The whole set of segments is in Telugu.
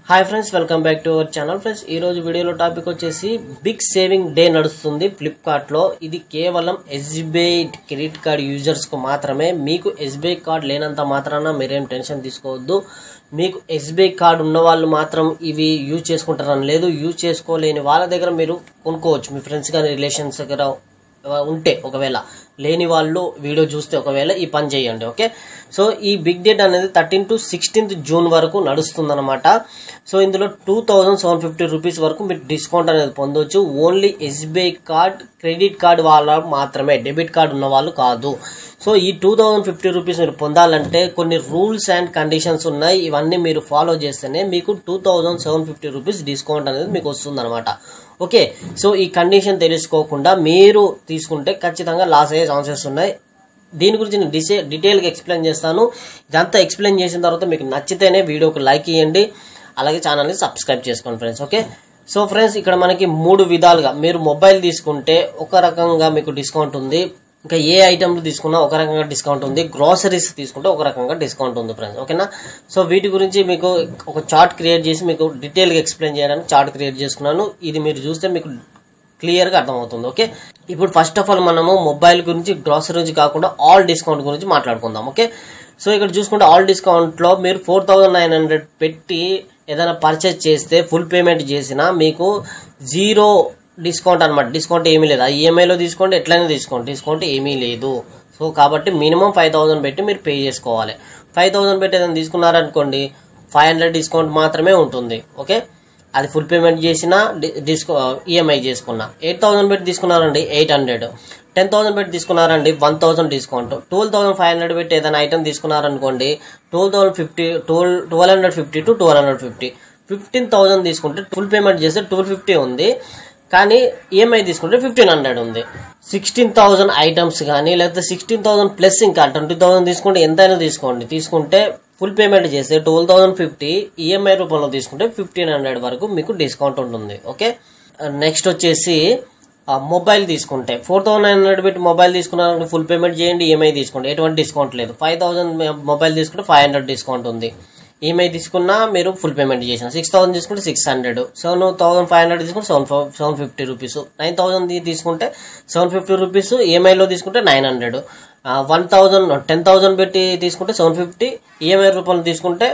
hi friends welcome back to our channel friends ఈ రోజు వీడియోలో టాపిక్ వచ్చేసి బిగ్ సేవింగ్ డే నడుస్తుంది ఫ్లిప్కార్ట్ లో ఇది కేవలం ఎస్బీఐ క్రెడిట్ కార్డ్ యూజర్స్ కు మాత్రమే మీకు ఎస్బీఐ కార్డ్ లేనంత మాత్రాన మీరేం టెన్షన్ తీసుకోవద్దు మీకు ఎస్బీఐ కార్డ్ ఉన్న వాళ్ళు మాత్రం ఇవి యూజ్ చేసుకుంటారని లేదు యూజ్ చేసుకోలేని వాళ్ళ దగ్గర మీరు కొనుక్కోవచ్చు మీ ఫ్రెండ్స్ కానీ రిలేషన్స్ దగ్గర ఉంటే ఒకవేళ లేని వాళ్ళు వీడియో చూస్తే ఒకవేళ ఈ పని చేయండి ఓకే సో ఈ బిగ్ డేట్ అనేది థర్టీన్ టు సిక్స్టీన్త్ జూన్ వరకు నడుస్తుందన్నమాట సో ఇందులో two thousand seven fifty rupees వరకు మీరు డిస్కౌంట్ అనేది పొందొచ్చు only SBI card credit card వాళ్ళ మాత్రమే డెబిట్ కార్డ్ ఉన్న వాళ్ళు కాదు సో ఈ టూ థౌజండ్ ఫిఫ్టీ రూపీస్ మీరు పొందాలంటే కొన్ని రూల్స్ అండ్ కండిషన్స్ ఉన్నాయి ఇవన్నీ మీరు ఫాలో చేస్తేనే మీకు two thousand seven fifty rupees discount అనేది మీకు వస్తుంది ఓకే సో ఈ కండిషన్ తెలుసుకోకుండా మీరు తీసుకుంటే ఖచ్చితంగా లాస్ అయ్యే ఛాన్సెస్ ఉన్నాయి దీని గురించి నేను డిసే డీటెయిల్గా ఎక్స్ప్లెయిన్ చేస్తాను ఇదంతా ఎక్స్ప్లెయిన్ చేసిన తర్వాత మీకు నచ్చితేనే వీడియోకి లైక్ ఇవ్వండి అలాగే ఛానల్ని సబ్స్క్రైబ్ చేసుకోండి ఫ్రెండ్స్ ఓకే సో ఫ్రెండ్స్ ఇక్కడ మనకి మూడు విధాలుగా మీరు మొబైల్ తీసుకుంటే ఒక రకంగా మీకు డిస్కౌంట్ ఉంది ఇంకా ఏ ఐటమ్లు తీసుకున్నా ఒక రకంగా డిస్కౌంట్ ఉంది గ్రాసరీస్ తీసుకుంటే ఒక రకంగా డిస్కౌంట్ ఉంది ఫ్రెండ్స్ ఓకేనా సో వీటి గురించి మీకు ఒక చార్ట్ క్రియేట్ చేసి మీకు డీటెయిల్గా ఎక్స్ప్లెయిన్ చేయడానికి చార్ట్ క్రియేట్ చేసుకున్నాను ఇది మీరు చూస్తే మీకు క్లియర్గా అర్థమవుతుంది ఓకే ఇప్పుడు ఫస్ట్ ఆఫ్ ఆల్ మనము మొబైల్ గురించి గ్రాసరీ గురించి కాకుండా ఆల్ డిస్కౌంట్ గురించి మాట్లాడుకుందాం ఓకే సో ఇక్కడ చూసుకుంటే ఆల్ డిస్కౌంట్లో మీరు ఫోర్ థౌజండ్ నైన్ హండ్రెడ్ పెట్టి ఏదైనా పర్చేజ్ చేస్తే ఫుల్ పేమెంట్ చేసినా మీకు జీరో డిస్కౌంట్ అనమాట డిస్కౌంట్ ఏమీ లేదు ఆ ఈఎంఐలో తీసుకోండి ఎట్లయినా తీసుకోండి డిస్కౌంట్ ఏమీ లేదు సో కాబట్టి మినిమం ఫైవ్ థౌసండ్ పెట్టి మీరు పే చేసుకోవాలి ఫైవ్ థౌసండ్ పెట్టి ఏదైనా తీసుకున్నారనుకోండి ఫైవ్ హండ్రెడ్ డిస్కౌంట్ మాత్రమే ఉంటుంది ఓకే అది ఫుల్ పేమెంట్ చేసినా డిస్కౌ ఈఎంఐ చేసుకున్నా ఎయిట్ థౌసండ్ పెట్టి తీసుకున్నారండి ఎయిట్ హండ్రెడ్ టెన్ థౌసండ్ పెట్టి తీసుకున్నారండి one thousand discount twelve thousand five hundred పెట్టి ఏదైనా ఐటమ్ తీసుకున్నారనుకోండి twelve thousand fifty twelve twelve hundred fifty to twelve hundred fifty fifteen thousand తీసుకుంటే ఫుల్ పేమెంట్ చేస్తే ట్వెల్వ్ ఫిఫ్టీ ఉంది కానీ ఈఎంఐ తీసుకుంటే ఫిఫ్టీన్ హండ్రెడ్ ఉంది సిక్స్టీన్ థౌసండ్ ఐటమ్స్ కానీ లేకపోతే సిక్స్టీన్ థౌసండ్ ప్లస్ ఇంకా ట్వంటీ థౌసండ్ తీసుకుంటే ఎంతైనా తీసుకోండి తీసుకుంటే ఫుల్ పేమెంట్ చేస్తే ట్వెల్వ్ థౌసండ్ ఫిఫ్టీ ఈఎంఐ రూపంలో తీసుకుంటే ఫిఫ్టీన్ హండ్రెడ్ వరకు మీకు డిస్కౌంట్ ఉంటుంది ఓకే నెక్స్ట్ వచ్చేసి మొబైల్ తీసుకుంటే ఫోర్ థౌసండ్ నైన్ హండ్రెడ్ పెట్టి మొబైల్ తీసుకున్నారంటే ఫుల్ పేమెంట్ చేయండి ఈఎంఐ తీసుకోండి ఎటువంటి డిస్కౌంట్ లేదు ఫైవ్ థౌసండ్ మొబైల్ తీసుకుంటే ఫైవ్ హండ్రెడ్ డిస్కౌంట్ ఉంది ఈఎంఐ తీసుకున్నా మీరు ఫుల్ పేమెంట్ చేసిన సిక్స్ థౌసండ్ తీసుకుంటే six hundred seven thousand five hundred తీసుకుంటే seven seven fifty rupees nine thousand తీసుకుంటే సెవెన్ ఫిఫ్టీ రూపీస్ ఈఎంఐలో తీసుకుంటే nine hundred one thousand ten thousand పెట్టి తీసుకుంటే సెవెన్ ఫిఫ్టీ ఈఎంఐ రూపంలో తీసుకుంటే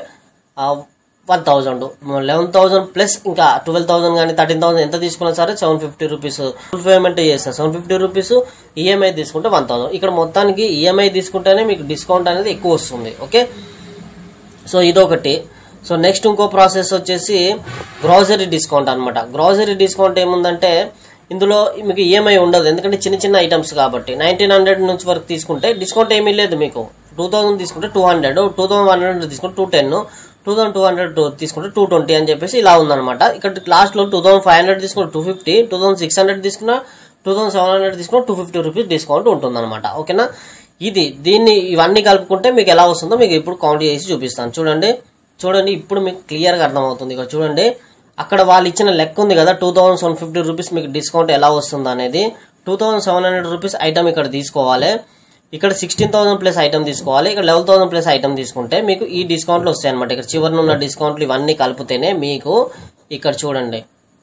one thousand eleven thousand plus ఇంకా ట్వెల్వ్ థౌసండ్ కానీ థర్టీన్ థౌసండ్ ఎంత తీసుకున్నా సరే seven fifty rupees full payment చేస్తారు సెవెన్ ఫిఫ్టీ రూపీస్ ఈఎంఐ తీసుకుంటే వన్ థౌసండ్ ఇక్కడ మొత్తానికి ఈఎంఐ తీసుకుంటేనే మీకు డిస్కౌంట్ అనేది ఎక్కువ వస్తుంది ఓకే సో ఇదొకటి సో నెక్స్ట్ ఇంకో ప్రాసెస్ వచ్చేసి గ్రాసరీ డిస్కౌంట్ అనమాట గ్రాసరీ డిస్కౌంట్ ఏముందంటే ఇందులో మీకు ఈఎంఐ ఉండదు ఎందుకంటే చిన్న చిన్న ఐటమ్స్ కాబట్టి నైన్టీన్ హండ్రెడ్ నుంచి వరకు తీసుకుంటే డిస్కౌంట్ ఏమీ లేదు మీకు టూ థౌసండ్ తీసుకుంటే two hundred two thousand one hundred తీసుకుంటే two ten two thousand two hundred తీసుకుంటే టూ ట్వంటీ అని చెప్పేసి ఇలా ఉందన్నమాట ఇక్కడ లాస్ట్లో టూ థౌసండ్ ఫైవ్ హండ్రెడ్ తీసుకుంటే two fifty two thousand six hundred తీసుకున్నా టూ థౌసండ్ సెవెన్ హండ్రెడ్ తీసుకున్నా టూ ఫిఫ్టీ రూపీస్ డిస్కౌంట్ ఉంటుందన్నమాట ఓకేనా ఇది దీన్ని ఇవన్నీ కలుపుకుంటే మీకు ఎలా వస్తుందో మీకు ఇప్పుడు కౌంట్ చేసి చూపిస్తాను చూడండి చూడండి ఇప్పుడు మీకు క్లియర్గా అర్థమవుతుంది ఇక చూడండి అక్కడ వాళ్ళు ఇచ్చిన లెక్క ఉంది కదా two thousand seven fifty rupees మీకు డిస్కౌంట్ ఎలా వస్తుంది అనేది two thousand seven hundred rupees item ఇక్కడ తీసుకోవాలి ఇక్కడ సిక్స్టీన్ థౌసండ్ ప్లస్ ఐటమ్ తీసుకోవాలి ఇక్కడ లెవెన్ థౌసండ్ ప్లస్ ఐటమ్ తీసుకుంటే మీకు ఈ డిస్కౌంట్లు వస్తాయి అనమాట ఇక్కడ చివరిన ఉన్న డిస్కౌంట్లు ఇవన్నీ కలిపితేనే మీకు ఇక్కడ చూడండి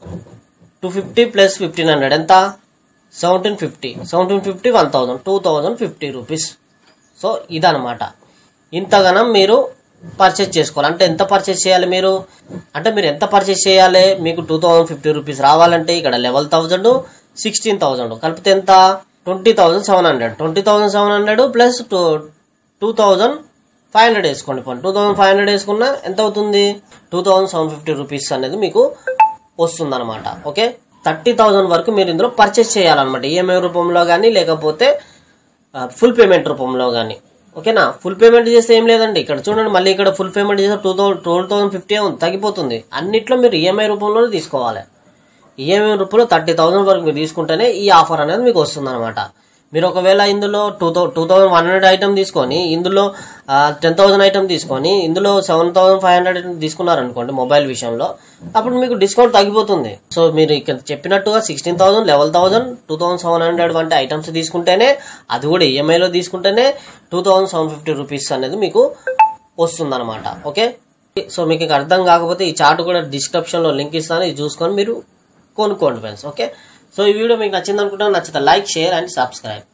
two fifty plus fifteen hundred ఎంత seventeen fifty seventeen fifty one thousand two thousand fifty rupees so ఇదనమాట ఇంతగానం మీరు పర్చేస్ చేసుకోవాలి అంటే ఎంత పర్చేస్ చేయాలి మీరు అంటే మీరు ఎంత పర్చేస్ చేయాలి మీకు టూ థౌసండ్ ఫిఫ్టీ రూపీస్ రావాలంటే ఇక్కడ లెవెల్ థౌజండ్ సిక్స్టీన్ థౌసండ్ కలిపితే ఎంత twenty thousand seven hundred twenty thousand seven hundred plus two two thousand five hundred వేసుకోండి పోనీ టూ థౌసండ్ ఫైవ్ హండ్రెడ్ వేసుకున్నా ఎంత అవుతుంది two thousand seven fifty rupees అనేది మీకు వస్తుంది అనమాట ఓకే థర్టీ థౌసండ్ వరకు మీరు ఇందులో పర్చేస్ చేయాలన్నమాట ఈఎంఐ రూపంలో కానీ లేకపోతే ఫుల్ పేమెంట్ రూపంలో కానీ ఓకేనా ఫుల్ పేమెంట్ చేస్తే ఏం లేదండి ఇక్కడ చూడండి మళ్ళీ ఇక్కడ ఫుల్ పేమెంట్ చేస్తే two thousand two thousand fifty ఉంది తగ్గిపోతుంది అన్నిట్లో మీరు ఈఎంఐ రూపంలోనే తీసుకోవాలి ఈఎంఐ రూపంలో థర్టీ థౌసండ్ వరకు మీరు తీసుకుంటేనే ఈ ఆఫర్ అనేది మీకు వస్తుంది అనమాట మీరు ఒకవేళ ఇందులో టూ థౌ two thousand one hundred item తీసుకొని ఇందులో టెన్ థౌసండ్ ఐటమ్ తీసుకొని ఇందులో సెవెన్ థౌసండ్ ఫైవ్ హండ్రెడ్ తీసుకున్నారనుకోండి మొబైల్ విషయంలో అప్పుడు మీకు డిస్కౌంట్ తగ్గిపోతుంది సో మీరు ఇక్కడ చెప్పినట్టుగా sixteen thousand eleven thousand two thousand seven hundred వంటి ఐటమ్స్ తీసుకుంటేనే అది కూడా ఈఎంఐలో తీసుకుంటేనే two thousand seven fifty rupees అనేది మీకు వస్తుందన్నమాట ఓకే సో మీకు ఇంకా అర్థం కాకపోతే ఈ చార్ట్ కూడా డిస్క్రిప్షన్లో లింక్ ఇస్తాను ఇది చూసుకొని మీరు కొనుక్కోండి ఫ్రెండ్స్ ఓకే సో ఈ వీడియో మీకు నచ్చింది అనుకుంటున్నాను నచ్చితే లైక్ షేర్ అండ్ సబ్స్క్రైబ్